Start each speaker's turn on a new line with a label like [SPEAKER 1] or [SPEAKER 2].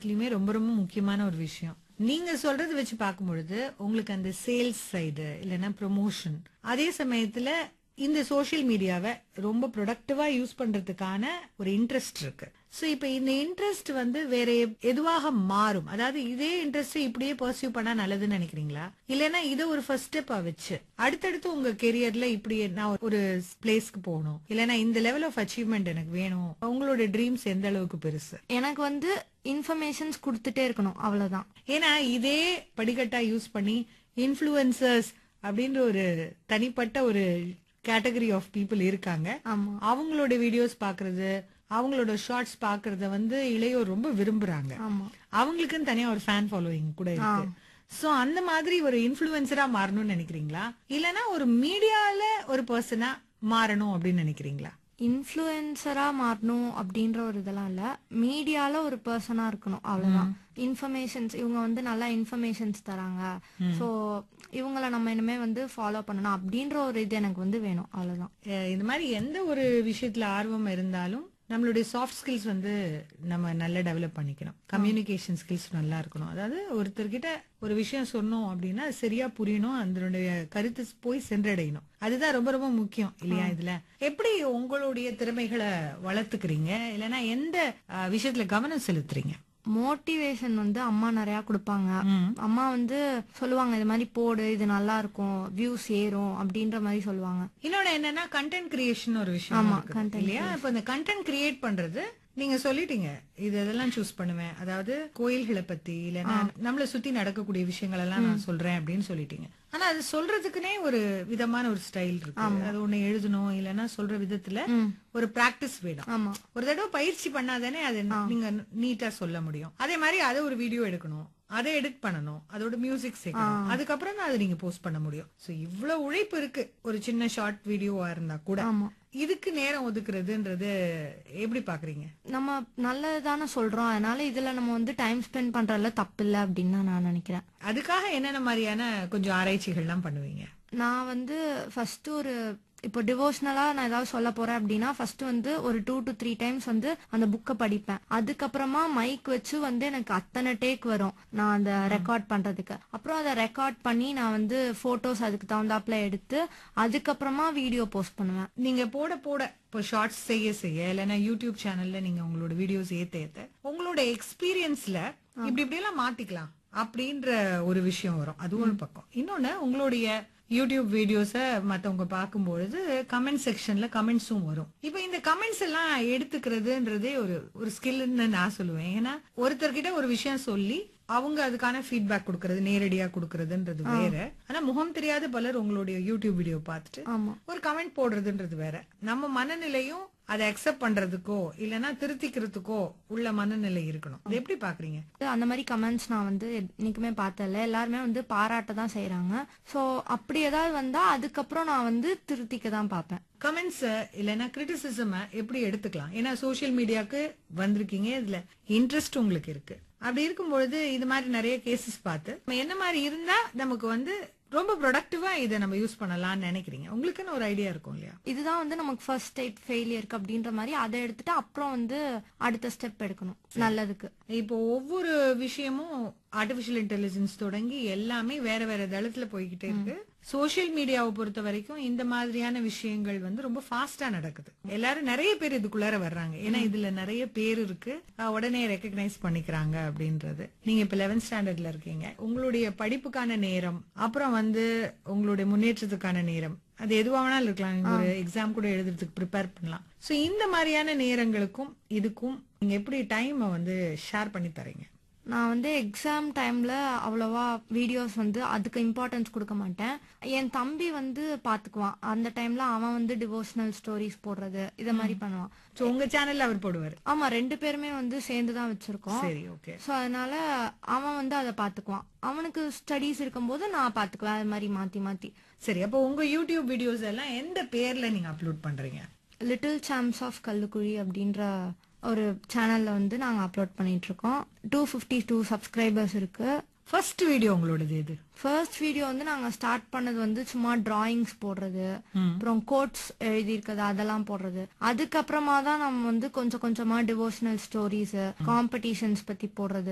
[SPEAKER 1] எல்லாத்துலயுமே ரொம்ப ரொம்ப முக்கியமான ஒரு விஷயம் நீங்க சொல்றது வச்சு பார்க்கும் பொழுது உங்களுக்கு அந்த சேல்ஸ் சைடு இல்லைன்னா ப்ரொமோஷன் அதே சமயத்துல இந்த சோஷியல் மீடியாவை ரொம்ப ப்ரொடக்டிவா யூஸ் பண்றதுக்கான ஒரு இன்ட்ரெஸ்ட் இருக்கு சோ இப்ப இந்த இன்ட்ரெஸ்ட் வந்து வேற எப்- எதுவாக மாறும் அதாவது இதே இன்ட்ரெஸ்ட் இப்படியே பர்சியூ பண்ணா நல்லதுன்னு நினைக்கிறீங்களா இல்லைன்னா இதை ஒரு ஃபர்ஸ்ட் ஸ்டெப்பா வச்சு அடுத்தடுத்து உங்க கெரியர்ல இப்படி நான் ஒரு பிளேஸ்க்கு போகணும் இல்லைன்னா இந்த லெவல் ஆஃப் அச்சீவ்மெண்ட் எனக்கு வேணும் உங்களோட ட்ரீம்ஸ் எந்த அளவுக்கு பெருசு
[SPEAKER 2] எனக்கு வந்து இன்ஃபர்மேஷன்ஸ் கொடுத்துட்டே இருக்கணும் அவ்வளவுதான்
[SPEAKER 1] ஏன்னா இதே படிக்கட்டா யூஸ் பண்ணி இன்ஃப்ளூயன்சர்ஸ் அப்படின்ற ஒரு தனிப்பட்ட ஒரு கேட்டகரி ஆஃப் பீப்புள் இருக்காங்க
[SPEAKER 2] ஆமா
[SPEAKER 1] அவங்களோட வீடியோஸ் பாக்குறது அவங்களோட ஷார்ட்ஸ் பாக்குறத வந்து இளையோர் ரொம்ப விரும்புறாங்க
[SPEAKER 2] ஆமா
[SPEAKER 1] அவங்களுக்குன்னு தனியா ஒரு ஃபேன் ஃபாலோயிங் கூட இருக்கு சோ அந்த மாதிரி ஒரு இன்ஃப்ளூயன்சரா மாறணும்னு நினைக்கிறீங்களா இல்லனா ஒரு மீடியால ஒரு பர்சனா மாறணும் அப்படின்னு நினைக்கிறீங்களா
[SPEAKER 2] இன்ஃப்ளூயன்சரா மாறணும் அப்படின்ற ஒரு இதெல்லாம் இல்ல மீடியால ஒரு பர்சனா இருக்கணும் அவ்வளவுதான் இன்ஃபர்மேஷன்ஸ் இவங்க வந்து நல்லா இன்ஃபர்மேஷன்ஸ் தராங்க சோ இவங்கள நம்ம இனிமே வந்து ஃபாலோ பண்ணணும் அப்படின்ற ஒரு இது எனக்கு வந்து வேணும் அவ்வளவுதான்
[SPEAKER 1] அஹ் இந்த மாதிரி எந்த ஒரு விஷயத்துல ஆர்வம் இருந்தாலும் நம்மளுடைய சாஃப்ட் ஸ்கில்ஸ் வந்து நம்ம நல்லா டெவலப் பண்ணிக்கணும் கம்யூனிகேஷன் ஸ்கில்ஸ் நல்லா இருக்கணும் அதாவது ஒருத்தர்கிட்ட ஒரு விஷயம் சொன்னோம் அப்படின்னா அது சரியா புரியணும் அதனுடைய கருத்து போய் சென்றடையணும் அதுதான் ரொம்ப ரொம்ப முக்கியம் இல்லையா இதுல எப்படி உங்களுடைய திறமைகளை வளர்த்துக்கிறீங்க இல்லைன்னா எந்த அஹ், விஷயத்துல கவனம் செலுத்துறீங்க
[SPEAKER 2] மோட்டிவேஷன் வந்து அம்மா நிறைய கொடுப்பாங்க அம்மா வந்து சொல்லுவாங்க இது மாதிரி போடு இது நல்லா இருக்கும் வியூஸ் ஏறும் அப்படின்ற மாதிரி சொல்லுவாங்க
[SPEAKER 1] இன்னொன்னு என்னன்னா கண்டென்ட் கிரியேஷன் ஒரு விஷயம்
[SPEAKER 2] ஆமா,
[SPEAKER 1] இருக்குது.
[SPEAKER 2] content
[SPEAKER 1] இல்லையா இப்ப இந்த கண்டென்ட் கிரியேட் பண்றது நீங்க சொல்லிட்டீங்க இது இதெல்லாம் சூஸ் பண்ணுவேன் அதாவது கோயில்களை பத்தி இல்லைன்னா நம்மள சுத்தி நடக்கக்கூடிய விஷயங்கள் எல்லாம் நான் சொல்றேன் அப்படின்னு சொல்லிட்டீங்க ஆனா அது சொல்றதுக்குனே ஒரு விதமான ஒரு ஸ்டைல் இருக்கு அது ஒண்ணு எழுதணும் இல்லைன்னா சொல்ற விதத்துல ஒரு பிராக்டிஸ் வேணும்
[SPEAKER 2] ஆமா
[SPEAKER 1] ஒரு தடவை பயிற்சி பண்ணாதானே அது நீங்க நீட்டா சொல்ல முடியும் அதே மாதிரி அதை ஒரு வீடியோ எடுக்கணும் அதை எடிட் பண்ணணும் அதோட மியூசிக் சேர்க்கணும் அதுக்கப்புறம் தான் அதை நீங்க போஸ்ட் பண்ண முடியும் சோ இவ்வளவு உழைப்பு இருக்கு ஒரு சின்ன ஷார்ட் வீடியோவா இருந்தா கூட
[SPEAKER 2] ஆமா
[SPEAKER 1] இதுக்கு நேரம் ஒதுக்குறதுன்றது எப்படி பாக்குறீங்க
[SPEAKER 2] நம்ம நல்லது தானே சொல்றோம் அதனால இதுல நம்ம வந்து டைம் ஸ்பெண்ட் பண்றதுல தப்பு இல்லை அப்படின்னு தான் நான் நினைக்கிறேன்
[SPEAKER 1] அதுக்காக என்னென்ன மாதிரியான கொஞ்சம் ஆராய்ச்சிகள்லாம் பண்ணுவீங்க
[SPEAKER 2] நான் வந்து ஃபர்ஸ்ட் ஒரு இப்போ டிவோஷனலா நான் ஏதாவது சொல்ல போறேன் அப்படின்னா ஃபர்ஸ்ட் வந்து ஒரு டூ டு த்ரீ டைம்ஸ் வந்து அந்த புக்கை படிப்பேன் அதுக்கப்புறமா மைக் வச்சு வந்து எனக்கு அத்தனை டேக் வரும் நான் அந்த ரெக்கார்ட் பண்றதுக்கு அப்புறம் அதை ரெக்கார்ட் பண்ணி நான் வந்து போட்டோஸ் அதுக்கு தகுந்தாப்புல எடுத்து அதுக்கப்புறமா வீடியோ போஸ்ட் பண்ணுவேன்
[SPEAKER 1] நீங்க போட போட இப்போ ஷார்ட்ஸ் செய்ய செய்ய இல்லைன்னா யூடியூப் சேனல்ல நீங்க உங்களோட வீடியோஸ் ஏத்த ஏத்த உங்களோட எக்ஸ்பீரியன்ஸ்ல இப்படி இப்படி எல்லாம் மாத்திக்கலாம் அப்படின்ற ஒரு விஷயம் வரும் அது ஒரு பக்கம் இன்னொன்னு உங்களுடைய யூடியூப் வீடியோஸ மத்தவங்க பார்க்கும்பொழுது கமெண்ட் செக்ஷன்ல கமெண்ட்ஸும் வரும் இப்போ இந்த கமெண்ட்ஸ் எல்லாம் எடுத்துக்கிறதுன்றதே ஒரு ஒரு ஸ்கில்னு நான் சொல்லுவேன் ஏன்னா ஒருத்தர்கிட்ட ஒரு விஷயம் சொல்லி அவங்க அதுக்கான ஃபீட்பேக் கொடுக்கறது நேரடியா கொடுக்கறதுன்றது வேற ஆனா முகம் தெரியாத பலர் உங்களுடைய யூடியூப் வீடியோ பார்த்துட்டு
[SPEAKER 2] ஆமா
[SPEAKER 1] ஒரு கமெண்ட் போடுறதுன்றது வேற நம்ம மனநிலையும் அதை அக்செப்ட் பண்றதுக்கோ இல்லனா திருத்திக்கிறதுக்கோ உள்ள மனநிலை இருக்கணும் இது எப்படி பாக்குறீங்க
[SPEAKER 2] அந்த மாதிரி கமெண்ட்ஸ் நான் வந்து என்னைக்குமே பார்த்ததில்ல எல்லாருமே வந்து பாராட்ட தான் செய்றாங்க ஸோ அப்படி ஏதாவது வந்தா அதுக்கப்புறம் நான் வந்து திருத்திக்க தான் பார்ப்பேன்
[SPEAKER 1] கமெண்ட்ஸ் இல்லனா கிரிட்டிசிசம் எப்படி எடுத்துக்கலாம் ஏன்னா சோஷியல் மீடியாக்கு வந்திருக்கீங்க இதுல இன்ட்ரெஸ்ட் உங்களுக்கு இருக்கு அப்படி இருக்கும்பொழுது இது மாதிரி நிறைய கேசஸ் பார்த்து நம்ம என்ன மாதிரி இருந்தா நமக்கு வந்து ரொம்ப ப்ரொடக்டிவா இதை நம்ம யூஸ் பண்ணலாம்னு நினைக்கிறீங்க உங்களுக்குன்னு ஒரு ஐடியா இருக்கும் இல்லையா
[SPEAKER 2] இதுதான் வந்து நமக்கு ஃபர்ஸ்ட் டைப் ஃபெயிலியருக்கு அப்படின்ற மாதிரி அதை எடுத்துட்டு அப்புறம் வந்து அடுத்த ஸ்டெப் எடுக்கணும் நல்லதுக்கு
[SPEAKER 1] இப்போ ஒவ்வொரு விஷயமும் ஆர்டிபிஷியல் இன்டெலிஜென்ஸ் தொடங்கி எல்லாமே வேற வேற தளத்துல போய்கிட்டே இருக்கு சோஷியல் மீடியாவை பொறுத்த வரைக்கும் இந்த மாதிரியான விஷயங்கள் வந்து ரொம்ப ஃபாஸ்டா நடக்குது எல்லாரும் நிறைய பேர் இதுக்குள்ளார வர்றாங்க ஏன்னா இதுல நிறைய பேர் இருக்கு அஹ் உடனே ரெக்கக்னைஸ் பண்ணிக்கிறாங்க அப்படின்றது நீங்க இப்ப 11th ஸ்டாண்டர்ட்ல இருக்கீங்க உங்களுடைய படிப்புக்கான நேரம் அப்புறம் வந்து உங்களுடைய முன்னேற்றத்துக்கான நேரம் அது எதுவா வேணாலும் இருக்கலாம் நீங்க ஒரு எக்ஸாம் கூட எழுதுறதுக்கு ப்ரிப்பேர் பண்ணலாம் சோ இந்த மாதிரியான நேரங்களுக்கும் இதுக்கும் நீங்க எப்படி டைம் வந்து ஷேர் பண்ணி தரீங்க
[SPEAKER 2] நான் வந்து எக்ஸாம் டைம்ல அவ்வளவா வீடியோஸ் வந்து அதுக்கு இம்பார்ட்டன்ஸ் கொடுக்க மாட்டேன் என் தம்பி வந்து பாத்துக்குவான் அந்த டைம்ல அவன் வந்து டிவோஷனல் ஸ்டோரிஸ் போடுறது இத மாதிரி பண்ணுவான்
[SPEAKER 1] சோ உங்க சேனல்ல அவர் போடுவாரு
[SPEAKER 2] ஆமா ரெண்டு பேருமே வந்து சேர்ந்து தான் வச்சிருக்கோம்
[SPEAKER 1] சரி ஓகே
[SPEAKER 2] ஸோ அதனால அவன் வந்து அதை பார்த்துக்குவான் அவனுக்கு ஸ்டடீஸ் இருக்கும்போது நான் பார்த்துக்குவேன் அது மாதிரி மாற்றி மாற்றி
[SPEAKER 1] சரி அப்போ உங்க யூடியூப் வீடியோஸ் எல்லாம் எந்த பேர்ல நீங்க அப்லோட் பண்றீங்க
[SPEAKER 2] லிட்டில் சாம்ஸ் ஆஃப் கல்லுக்குழி அப்படின்ற ஒரு சேனல்ல வந்து நாங்கள் அப்லோட் பண்ணிட்டு இருக்கோம் டூ ஃபிஃப்டி டூ சப்ஸ்கிரைபர்ஸ் இருக்கு
[SPEAKER 1] ஃபர்ஸ்ட் வீடியோ உங்களோடது எது
[SPEAKER 2] ஃபர்ஸ்ட் வீடியோ வந்து நாங்கள் ஸ்டார்ட் பண்ணது வந்து சும்மா டிராயிங்ஸ் போடுறது அப்புறம் கோட்ஸ் எழுதியிருக்கிறது அதெல்லாம் போடுறது அதுக்கப்புறமா தான் நம்ம வந்து கொஞ்சம் கொஞ்சமா டிவோஷனல் ஸ்டோரிஸ் காம்படிஷன்ஸ் பத்தி போடுறது